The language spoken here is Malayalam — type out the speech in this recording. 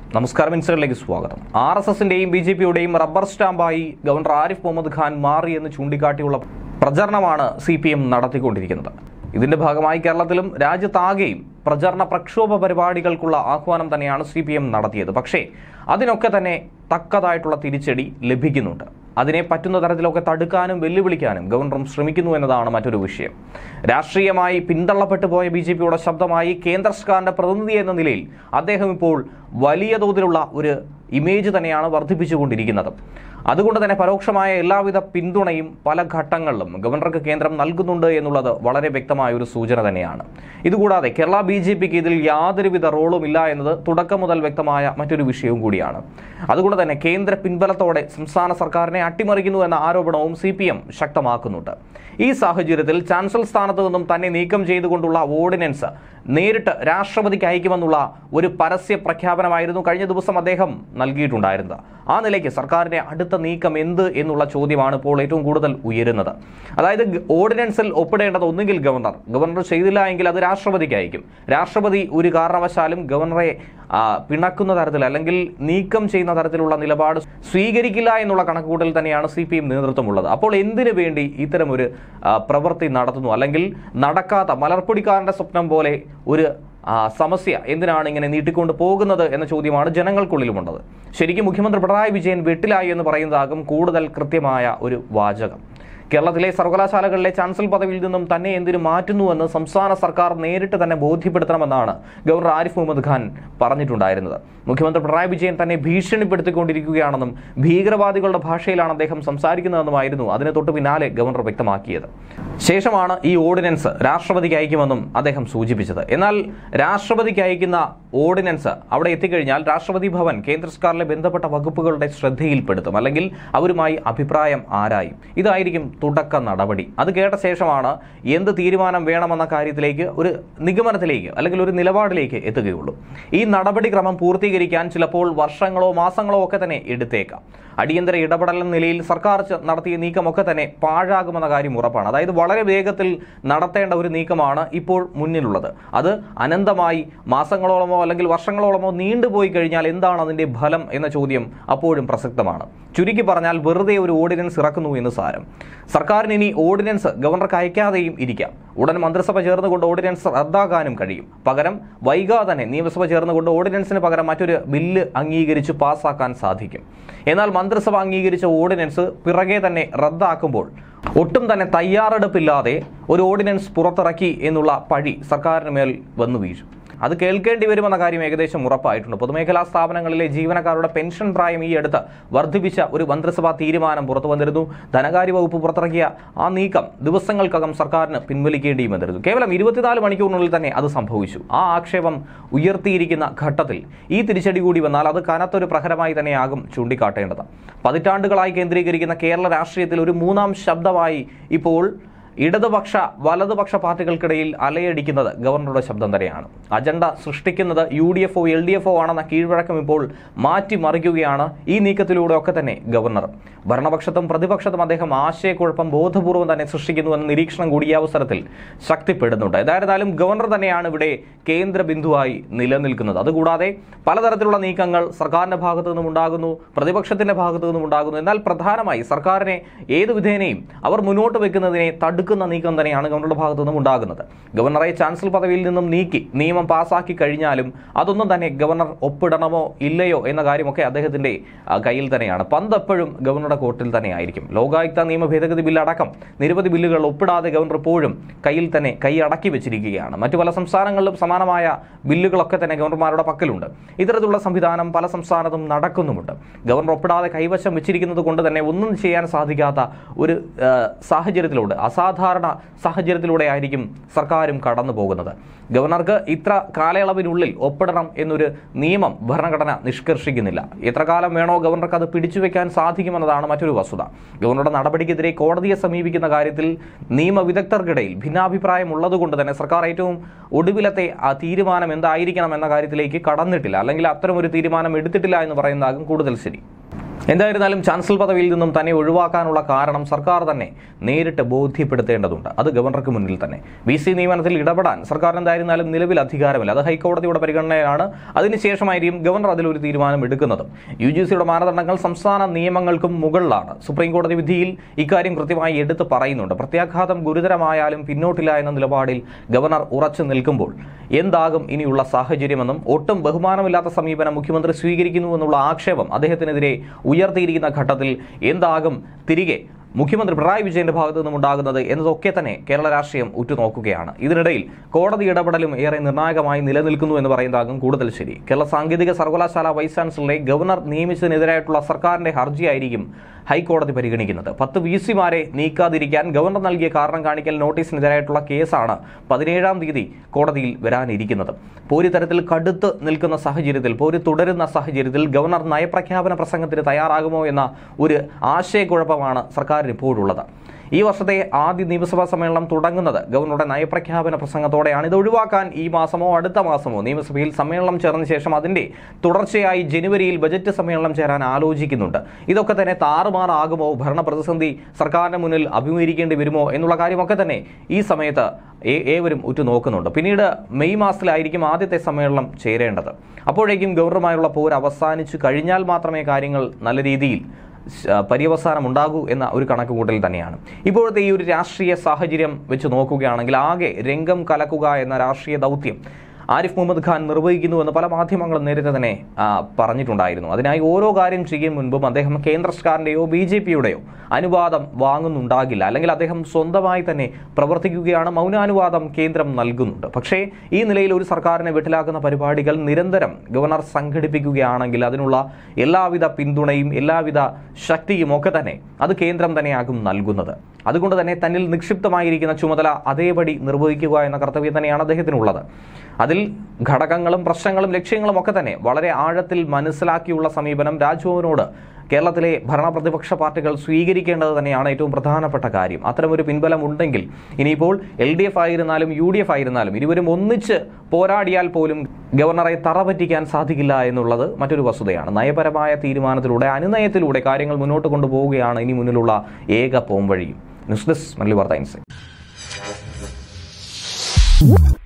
നമസ്കാരം ഇൻസൈഡിലേക്ക് സ്വാഗതം ആർ എസ് എസിന്റെയും ബി ജെ പിയുടെയും റബ്ബർ സ്റ്റാമ്പായി ഗവർണർ ആരിഫ് മുഹമ്മദ് ഖാൻ മാറി എന്ന് ചൂണ്ടിക്കാട്ടിയുള്ള പ്രചരണമാണ് സി പി എം നടത്തിക്കൊണ്ടിരിക്കുന്നത് ഇതിന്റെ ഭാഗമായി കേരളത്തിലും രാജ്യത്താകെയും പ്രചരണ പ്രക്ഷോഭ പരിപാടികൾക്കുള്ള ആഹ്വാനം തന്നെയാണ് സി പി എം നടത്തിയത് പക്ഷേ അതിനൊക്കെ തന്നെ തക്കതായിട്ടുള്ള തിരിച്ചടി ലഭിക്കുന്നുണ്ട് അതിനെ പറ്റുന്ന തരത്തിലൊക്കെ തടുക്കാനും വെല്ലുവിളിക്കാനും ഗവർണറും ശ്രമിക്കുന്നു എന്നതാണ് മറ്റൊരു വിഷയം രാഷ്ട്രീയമായി പിന്തള്ളപ്പെട്ടു പോയ ബി ജെ പിയുടെ ശബ്ദമായി കേന്ദ്ര സർക്കാരിന്റെ പ്രതിനിധി എന്ന നിലയിൽ അദ്ദേഹം ഇപ്പോൾ വലിയ തോതിലുള്ള ഒരു ഇമേജ് തന്നെയാണ് വർദ്ധിപ്പിച്ചുകൊണ്ടിരിക്കുന്നത് അതുകൊണ്ട് തന്നെ പരോക്ഷമായ എല്ലാവിധ പിന്തുണയും പല ഘട്ടങ്ങളിലും ഗവർണർക്ക് കേന്ദ്രം നൽകുന്നുണ്ട് എന്നുള്ളത് വളരെ വ്യക്തമായ ഒരു സൂചന തന്നെയാണ് ഇതുകൂടാതെ കേരള ബി ജെ പിക്ക് ഇതിൽ യാതൊരുവിധ റോളും ഇല്ല എന്നത് തുടക്കം മുതൽ വ്യക്തമായ മറ്റൊരു വിഷയവും കൂടിയാണ് അതുകൊണ്ട് തന്നെ കേന്ദ്ര പിൻബലത്തോടെ സംസ്ഥാന സർക്കാരിനെ അട്ടിമറിക്കുന്നു എന്ന ആരോപണവും സി പി എം ശക്തമാക്കുന്നുണ്ട് ഈ സാഹചര്യത്തിൽ ചാൻസലർ സ്ഥാനത്ത് നിന്നും തന്നെ നീക്കം ചെയ്തുകൊണ്ടുള്ള ഓർഡിനൻസ് നേരിട്ട് രാഷ്ട്രപതിക്ക് അയക്കുമെന്നുള്ള ഒരു പരസ്യ പ്രഖ്യാപനമായിരുന്നു കഴിഞ്ഞ ദിവസം അദ്ദേഹം നൽകിയിട്ടുണ്ടായിരുന്നത് ആ നിലയ്ക്ക് സർക്കാരിന്റെ അടുത്ത നീക്കം എന്ത് എന്നുള്ള ചോദ്യമാണ് ഇപ്പോൾ ഏറ്റവും കൂടുതൽ ഉയരുന്നത് അതായത് ഗ- ഓർഡിനൻസിൽ ഒപ്പിടേണ്ടത് ഒന്നുകിൽ ഗവർണർ ഗവർണർ ചെയ്തില്ല എങ്കിൽ അത് രാഷ്ട്രപതിക്ക് അയക്കും രാഷ്ട്രപതി ഒരു കാരണവശാലും ഗവർണറെ ആ, പിണക്കുന്ന തരത്തിൽ അല്ലെങ്കിൽ നീക്കം ചെയ്യുന്ന തരത്തിലുള്ള നിലപാട് സ്വീകരിക്കില്ല എന്നുള്ള കണക്കുകൂട്ടൽ തന്നെയാണ് സി പി എം നേതൃത്വമുള്ളത് അപ്പോൾ എന്തിനു വേണ്ടി ഇത്തരം ഒരു ആ, പ്രവൃത്തി നടത്തുന്നു അല്ലെങ്കിൽ നടക്കാത്ത മലർപ്പൊടിക്കാരന്റെ സ്വപ്നം പോലെ ഒരു ആ, സമസ്യ എന്തിനാണ് ഇങ്ങനെ നീട്ടിക്കൊണ്ട് പോകുന്നത് എന്ന ചോദ്യമാണ് ജനങ്ങൾക്കുള്ളിലുമുള്ളത് ശരിക്കും മുഖ്യമന്ത്രി പിണറായി വിജയൻ വെട്ടിലായി എന്ന് പറയുന്നതാകും കൂടുതൽ കൃത്യമായ ഒരു വാചകം കേരളത്തിലെ സർവകലാശാലകളിലെ ചാൻസലർ പദവിയിൽ നിന്നും തന്നെ എന്തിനു മാറ്റുന്നുവെന്ന് സംസ്ഥാന സർക്കാർ നേരിട്ട് തന്നെ ബോധ്യപ്പെടുത്തണമെന്നാണ് ഗവർണർ ആരിഫ് മുഹമ്മദ് ഖാൻ പറഞ്ഞിട്ടുണ്ടായിരുന്നത് മുഖ്യമന്ത്രി പിണറായി വിജയൻ തന്നെ ഭീഷണിപ്പെടുത്തിക്കൊണ്ടിരിക്കുകയാണെന്നും ഭീകരവാദികളുടെ ഭാഷയിലാണ് അദ്ദേഹം സംസാരിക്കുന്നതെന്നുമായിരുന്നു അതിന് തൊട്ട് പിന്നാലെ ഗവർണർ വ്യക്തമാക്കിയത് ശേഷമാണ് ഈ ഓർഡിനൻസ് രാഷ്ട്രപതിക്ക് അയക്കുമെന്നും അദ്ദേഹം സൂചിപ്പിച്ചത് എന്നാൽ രാഷ്ട്രപതിക്ക് അയക്കുന്ന ഓർഡിനൻസ് അവിടെ എത്തിക്കഴിഞ്ഞാൽ രാഷ്ട്രപതി ഭവൻ കേന്ദ്ര സർക്കാരിലെ ബന്ധപ്പെട്ട വകുപ്പുകളുടെ ശ്രദ്ധയിൽപ്പെടുത്തും അല്ലെങ്കിൽ അവരുമായി അഭിപ്രായം ആരായും ഇതായിരിക്കും തുടക്ക നടപടി അത് കേട്ട ശേഷമാണ് എന്ത് തീരുമാനം വേണമെന്ന കാര്യത്തിലേക്ക് ഒരു നിഗമനത്തിലേക്ക് അല്ലെങ്കിൽ ഒരു നിലപാടിലേക്ക് എത്തുകയുള്ളൂ ഈ നടപടിക്രമം പൂർത്തീകരിക്കാൻ ചിലപ്പോൾ വർഷങ്ങളോ മാസങ്ങളോ ഒക്കെ തന്നെ എടുത്തേക്കാം അടിയന്തര ഇടപെടൽ എന്ന നിലയിൽ സർക്കാർ ച- നടത്തിയ നീക്കമൊക്കെ തന്നെ പാഴാകുമെന്ന കാര്യം ഉറപ്പാണ് അതായത് വളരെ വേഗത്തിൽ നടത്തേണ്ട ഒരു നീക്കമാണ് ഇപ്പോൾ മുന്നിലുള്ളത് അത് അനന്തമായി മാസങ്ങളോളമോ അല്ലെങ്കിൽ വർഷങ്ങളോളമോ നീണ്ടുപോയി കഴിഞ്ഞാൽ എന്താണ് അതിന്റെ ഫലം എന്ന ചോദ്യം അപ്പോഴും പ്രസക്തമാണ് ചുരുക്കി പറഞ്ഞാൽ വെറുതെ ഒരു ഓർഡിനൻസ് ഇറക്കുന്നു എന്ന് സാരം സർക്കാരിന് ഇനി ഓർഡിനൻസ് ഗവർണർക്ക് അയക്കാതെയും ഇരിക്കാം ഉടൻ മന്ത്രിസഭ ചേർന്നുകൊണ്ട് ഓർഡിനൻസ് റദ്ദാക്കാനും കഴിയും പകരം വൈകാതെ തന്നെ നിയമസഭ ചേർന്നുകൊണ്ട് ഓർഡിനൻസിന് പകരം മറ്റൊരു ബില്ല് അംഗീകരിച്ച് പാസ്സാക്കാൻ സാധിക്കും എന്നാൽ മന്ത്രിസഭ അംഗീകരിച്ച ഓർഡിനൻസ് പിറകെ തന്നെ റദ്ദാക്കുമ്പോൾ ഒട്ടും തന്നെ തയ്യാറെടുപ്പില്ലാതെ ഒരു ഓർഡിനൻസ് പുറത്തിറക്കി എന്നുള്ള പഴി സർക്കാരിന് മേൽ വന്നു വീഴും അത് കേൾക്കേണ്ടി വരുമെന്ന കാര്യം ഏകദേശം ഉറപ്പായിട്ടുണ്ട് പൊതുമേഖലാ സ്ഥാപനങ്ങളിലെ ജീവനക്കാരുടെ പെൻഷൻ പ്രായം ഈ അടുത്ത് വർദ്ധിപ്പിച്ച ഒരു മന്ത്രിസഭാ തീരുമാനം പുറത്തു വന്നിരുന്നു ധനകാര്യ വകുപ്പ് പുറത്തിറക്കിയ ആ നീക്കം ദിവസങ്ങൾക്കകം സർക്കാരിന് പിൻവലിക്കേണ്ടിയും വന്നിരുന്നു കേവലം ഇരുപത്തിനാല് മണിക്കൂറിനുള്ളിൽ തന്നെ അത് സംഭവിച്ചു ആ ആക്ഷേപം ഉയർത്തിയിരിക്കുന്ന ഘട്ടത്തിൽ ഈ തിരിച്ചടി കൂടി വന്നാൽ അത് കനത്തൊരു പ്രഹരമായി തന്നെയാകും ചൂണ്ടിക്കാട്ടേണ്ടത് പതിറ്റാണ്ടുകളായി കേന്ദ്രീകരിക്കുന്ന കേരള രാഷ്ട്രീയത്തിൽ ഒരു മൂന്നാം ശബ്ദമായി ഇപ്പോൾ ഇടതുപക്ഷ വലതുപക്ഷ പാർട്ടികൾക്കിടയിൽ അലയടിക്കുന്നത് ഗവർണറുടെ ശബ്ദം തന്നെയാണ് അജണ്ട സൃഷ്ടിക്കുന്നത് യു ഡി എഫ് ഒ എൽ ഡി എഫ് ഒ ആണെന്ന കീഴ്വഴക്കം ഇപ്പോൾ മാറ്റിമറിക്കുകയാണ് ഈ നീക്കത്തിലൂടെ ഒക്കെ തന്നെ ഗവർണർ ഭരണപക്ഷത്തും പ്രതിപക്ഷത്തും അദ്ദേഹം ആശയക്കുഴപ്പം ബോധപൂർവം തന്നെ സൃഷ്ടിക്കുന്നു എന്ന നിരീക്ഷണം കൂടി ഈ അവസരത്തിൽ ശക്തിപ്പെടുന്നുണ്ട് ഏതായിരുന്നാലും ഗവർണർ തന്നെയാണ് ഇവിടെ കേന്ദ്ര ബിന്ദുവായി നിലനിൽക്കുന്നത് അതുകൂടാതെ പലതരത്തിലുള്ള നീക്കങ്ങൾ സർക്കാരിന്റെ ഭാഗത്തു നിന്നും ഉണ്ടാകുന്നു പ്രതിപക്ഷത്തിന്റെ ഭാഗത്തു നിന്നും ഉണ്ടാകുന്നു എന്നാൽ പ്രധാനമായി സർക്കാരിനെ ഏതു വിധേനയും അവർ മുന്നോട്ട് വെക്കുന്നതിനെ തടുക്കുന്ന നീക്കം തന്നെയാണ് ഗവർണറുടെ ഭാഗത്തു നിന്നും ഉണ്ടാകുന്നത് ഗവർണറെ ചാൻസലർ പദവിയിൽ നിന്നും നീക്കി നിയമം പാസാക്കി കഴിഞ്ഞാലും അതൊന്നും തന്നെ ഗവർണർ ഒപ്പിടണമോ ഇല്ലയോ എന്ന കാര്യമൊക്കെ അദ്ദേഹത്തിന്റെ ആ, കയ്യിൽ തന്നെയാണ് പന്ത് എപ്പോഴും ഗവർണറുടെ കോർട്ടിൽ തന്നെയായിരിക്കും ലോകായുക്ത നിയമ ഭേദഗതി ബില്ല് അടക്കം നിരവധി ബില്ലുകൾ ഒപ്പിടാതെ ഗവർണർ ഇപ്പോഴും കയ്യിൽ തന്നെ കൈ അടക്കി വെച്ചിരിക്കുകയാണ് മറ്റു പല സംസ്ഥാനങ്ങളിലും സമാനമായ ബില്ലുകളൊക്കെ തന്നെ ഗവർണർമാരുടെ പക്കലുണ്ട് ഇത്തരത്തിലുള്ള സംവിധാനം പല സംസ്ഥാനത്തും നടക്കുന്നുമുണ്ട് ഗവർണർ ഒപ്പിടാതെ കൈവശം വെച്ചിരിക്കുന്നത് കൊണ്ട് തന്നെ ഒന്നും ചെയ്യാൻ സാധിക്കാത്ത ഒരു ആ, സാഹചര്യത്തിലൂടെ അസാധാരണ സാഹചര്യത്തിലൂടെ ആയിരിക്കും സർക്കാരും കടന്നു പോകുന്നത് ഗവർണർക്ക് ഇത്ര കാലയളവിനുള്ളിൽ ഒപ്പിടണം എന്നൊരു നിയമം ഭരണഘടന നിഷ്കർഷിക്കുന്നില്ല എത്ര കാലം വേണോ ഗവർണർക്ക് അത് പിടിച്ചു വെക്കാൻ സാധിക്കുമെന്നതാണ് മറ്റൊരു വസ്തുത ഗവർണറുടെ നടപടിക്കെതിരെ കോടതിയെ സമീപിക്കുന്ന കാര്യത്തിൽ നിയമവിദഗ്ധർക്കിടയിൽ ഭിന്നാഭിപ്രായം ഉള്ളതുകൊണ്ട് തന്നെ സർക്കാർ ഏറ്റവും ഒടുവിലത്തെ ആ തീരുമാനം എന്തായിരിക്കണം എന്ന കാര്യത്തിലേക്ക് കടന്നിട്ടില്ല അല്ലെങ്കിൽ അത്തരം ഒരു തീരുമാനം എടുത്തിട്ടില്ല എന്ന് പറയുന്നതാകും കൂടുതൽ ശരി എന്തായിരുന്നാലും ചാൻസലർ പദവിയിൽ നിന്നും തന്നെ ഒഴിവാക്കാനുള്ള കാരണം സർക്കാർ തന്നെ നേരിട്ട് ബോധ്യപ്പെടുത്തേണ്ടതുണ്ട് അത് ഗവർണർക്ക് മുന്നിൽ തന്നെ വി സി നിയമനത്തിൽ ഇടപെടാൻ സർക്കാർ എന്തായിരുന്നാലും നിലവിൽ അധികാരമില്ല അത് ഹൈക്കോടതിയുടെ പരിഗണനയാണ് അതിനുശേഷമായിരിക്കും ഗവർണർ അതിലൊരു തീരുമാനം എടുക്കുന്നതും യു ജി സിയുടെ മാനദണ്ഡങ്ങൾ സംസ്ഥാന നിയമങ്ങൾക്കും മുകളിലാണ് സുപ്രീം കോടതി വിധിയിൽ ഇക്കാര്യം കൃത്യമായി എടുത്തു പറയുന്നുണ്ട് പ്രത്യാഘാതം ഗുരുതരമായാലും പിന്നോട്ടില്ല എന്ന നിലപാടിൽ ഗവർണർ ഉറച്ചു നിൽക്കുമ്പോൾ എന്താകും ഇനിയുള്ള സാഹചര്യമെന്നും ഒട്ടും ബഹുമാനമില്ലാത്ത സമീപനം മുഖ്യമന്ത്രി സ്വീകരിക്കുന്നുവെന്നുള്ള ആക്ഷേപം അദ്ദേഹത്തിനെതിരെ ഉയർത്തിയിരിക്കുന്ന ഘട്ടത്തിൽ എന്താകും തിരികെ മുഖ്യമന്ത്രി പിണറായി വിജയന്റെ ഭാഗത്തു നിന്നും ഉണ്ടാകുന്നത് എന്നതൊക്കെ തന്നെ കേരള രാഷ്ട്രീയം ഉറ്റുനോക്കുകയാണ് ഇതിനിടയിൽ കോടതി ഇടപെടലും ഏറെ നിർണായകമായി നിലനിൽക്കുന്നു എന്ന് പറയുന്നതാകും കൂടുതൽ ശരി കേരള സാങ്കേതിക സർവകലാശാല വൈസ് ചാൻസലറെ ഗവർണർ നിയമിച്ചതിനെതിരായിട്ടുള്ള സർക്കാരിന്റെ ഹർജിയായിരിക്കും ഹൈക്കോടതി പരിഗണിക്കുന്നത് പത്ത് വി സിമാരെ നീക്കാതിരിക്കാൻ ഗവർണർ നൽകിയ കാരണം കാണിക്കൽ നോട്ടീസിനെതിരായിട്ടുള്ള കേസാണ് പതിനേഴാം തീയതി കോടതിയിൽ വരാനിരിക്കുന്നത് പോരി തരത്തിൽ കടുത്ത് നിൽക്കുന്ന സാഹചര്യത്തിൽ പോരി തുടരുന്ന സാഹചര്യത്തിൽ ഗവർണർ നയപ്രഖ്യാപന പ്രസംഗത്തിന് തയ്യാറാകുമോ എന്ന ഒരു ആശയക്കുഴപ്പമാണ് സർക്കാരിന് ഇപ്പോഴുള്ളത് ഈ വർഷത്തെ ആദ്യ നിയമസഭാ സമ്മേളനം തുടങ്ങുന്നത് ഗവർണറുടെ നയപ്രഖ്യാപന പ്രസംഗത്തോടെയാണ് ഇത് ഒഴിവാക്കാൻ ഈ മാസമോ അടുത്ത മാസമോ നിയമസഭയിൽ സമ്മേളനം ചേർന്ന ശേഷം അതിന്റെ തുടർച്ചയായി ജനുവരിയിൽ ബജറ്റ് സമ്മേളനം ചേരാൻ ആലോചിക്കുന്നുണ്ട് ഇതൊക്കെ തന്നെ താറുമാറാകുമോ ഭരണ പ്രതിസന്ധി സർക്കാരിന് മുന്നിൽ അഭിമുഖീകരിക്കേണ്ടി വരുമോ എന്നുള്ള കാര്യമൊക്കെ തന്നെ ഈ സമയത്ത് ഏ- ഏവരും ഉറ്റുനോക്കുന്നുണ്ട് പിന്നീട് മെയ് മാസത്തിലായിരിക്കും ആദ്യത്തെ സമ്മേളനം ചേരേണ്ടത് അപ്പോഴേക്കും ഗവർണറുമായുള്ള പോര് അവസാനിച്ചു കഴിഞ്ഞാൽ മാത്രമേ കാര്യങ്ങൾ നല്ല രീതിയിൽ ശ- പര്യവസാനം ഉണ്ടാകൂ എന്ന ഒരു കണക്കുകൂട്ടൽ തന്നെയാണ് ഇപ്പോഴത്തെ ഈ ഒരു രാഷ്ട്രീയ സാഹചര്യം വെച്ച് നോക്കുകയാണെങ്കിൽ ആകെ രംഗം കലക്കുക എന്ന രാഷ്ട്രീയ ദൗത്യം ആരിഫ് മുഹമ്മദ് ഖാൻ നിർവഹിക്കുന്നുവെന്ന് പല മാധ്യമങ്ങളും നേരത്തെ തന്നെ ആ, പറഞ്ഞിട്ടുണ്ടായിരുന്നു അതിനായി ഓരോ കാര്യം ചെയ്യും മുൻപും അദ്ദേഹം കേന്ദ്ര സർക്കാരിൻ്റെയോ ബി ജെ പിയുടെയോ അനുവാദം വാങ്ങുന്നുണ്ടാകില്ല അല്ലെങ്കിൽ അദ്ദേഹം സ്വന്തമായി തന്നെ പ്രവർത്തിക്കുകയാണ് മൗനാനുവാദം കേന്ദ്രം നൽകുന്നുണ്ട് പക്ഷേ ഈ നിലയിൽ ഒരു സർക്കാരിനെ വെട്ടിലാക്കുന്ന പരിപാടികൾ നിരന്തരം ഗവർണർ സംഘടിപ്പിക്കുകയാണെങ്കിൽ അതിനുള്ള എല്ലാവിധ പിന്തുണയും എല്ലാവിധ ശക്തിയും ഒക്കെ തന്നെ അത് കേന്ദ്രം തന്നെയാകും നൽകുന്നത് അതുകൊണ്ട് തന്നെ തന്നിൽ നിക്ഷിപ്തമായിരിക്കുന്ന ചുമതല അതേപടി നിർവഹിക്കുക എന്ന കർത്തവ്യം തന്നെയാണ് അദ്ദേഹത്തിനുള്ളത് അതിൽ ഘടകങ്ങളും പ്രശ്നങ്ങളും ലക്ഷ്യങ്ങളും ഒക്കെ തന്നെ വളരെ ആഴത്തിൽ മനസ്സിലാക്കിയുള്ള സമീപനം രാജ്ഭവനോട് കേരളത്തിലെ ഭരണ പ്രതിപക്ഷ പാർട്ടികൾ സ്വീകരിക്കേണ്ടത് തന്നെയാണ് ഏറ്റവും പ്രധാനപ്പെട്ട കാര്യം അത്തരമൊരു പിൻബലം ഉണ്ടെങ്കിൽ ഇനിയിപ്പോൾ എൽ ഡി എഫ് ആയിരുന്നാലും യു ഡി എഫ് ആയിരുന്നാലും ഇരുവരും ഒന്നിച്ച് പോരാടിയാൽ പോലും ഗവർണറെ തറ പറ്റിക്കാൻ സാധിക്കില്ല എന്നുള്ളത് മറ്റൊരു വസ്തുതയാണ് നയപരമായ തീരുമാനത്തിലൂടെ അനുനയത്തിലൂടെ കാര്യങ്ങൾ മുന്നോട്ട് കൊണ്ടുപോവുകയാണ് ഇനി മുന്നിലുള്ള ഏക പോംവഴിയും ന്യൂസ് ഡെസ്ക് മല്ലി വാർത്ത ഇൻസൈറ്റ്